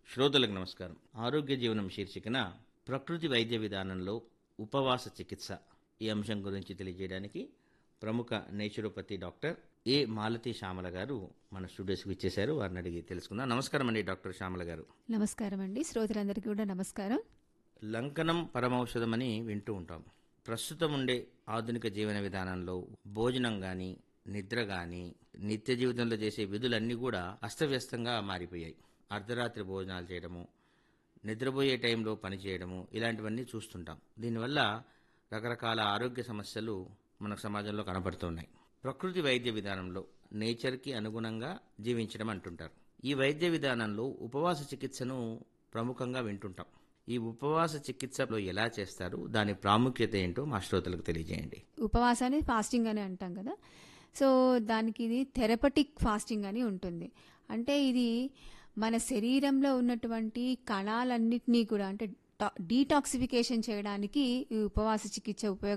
శ్రోతలకు నమస్కారం ఆరోగ్య జీవనం శీర్షికన ప్రకృతి వైద్య విధానంలో ఉపవాస చికిత్స ఈ అంశం గురించి తెలియజేయడానికి ప్రముఖ naturopathy doctor A Malathi Shyamala గారు మన స్టూడియోస్కి ఇచ్చేశారు వారిని అడిగి తెలుసుకుందాం నమస్కారం అండి డాక్టర్ శ్యామల గారు నమస్కారం అండి శ్రోతలందరికీ కూడా నమస్కారం లంకనం పరమౌషధం అని వింటూ ఉంటాం ప్రస్తుతం ఉండే ఆధునిక జీవన విధానంలో భోజనం కానీ నిద్ర కానీ నిత్య జీవితంలో చేసే విధులన్నీ కూడా అస్తవ్యస్తంగా మారిపోయాయి అర్ధరాత్రి భోజనాలు చేయడము నిద్రపోయే టైంలో పని చేయడము ఇలాంటివన్నీ చూస్తుంటాం దీనివల్ల రకరకాల ఆరోగ్య సమస్యలు మన సమాజంలో కనపడుతున్నాయి ప్రకృతి వైద్య విధానంలో నేచర్కి అనుగుణంగా జీవించడం అంటుంటారు ఈ వైద్య విధానంలో ఉపవాస చికిత్సను ప్రముఖంగా వింటుంటాం ఈ ఉపవాస చికిత్సలో ఎలా చేస్తారు దాని ప్రాముఖ్యత ఏంటో మా శ్రోతలకు తెలియజేయండి ఉపవాసాన్ని ఫాస్టింగ్ అని అంటాం కదా సో దానికి ఇది థెరపటిక్ ఫాస్టింగ్ అని ఉంటుంది అంటే ఇది మన శరీరంలో ఉన్నటువంటి కణాలన్నిటినీ కూడా అంటే డీటాక్సిఫికేషన్ చేయడానికి ఈ ఉపవాస చికిత్స ఉపయోగ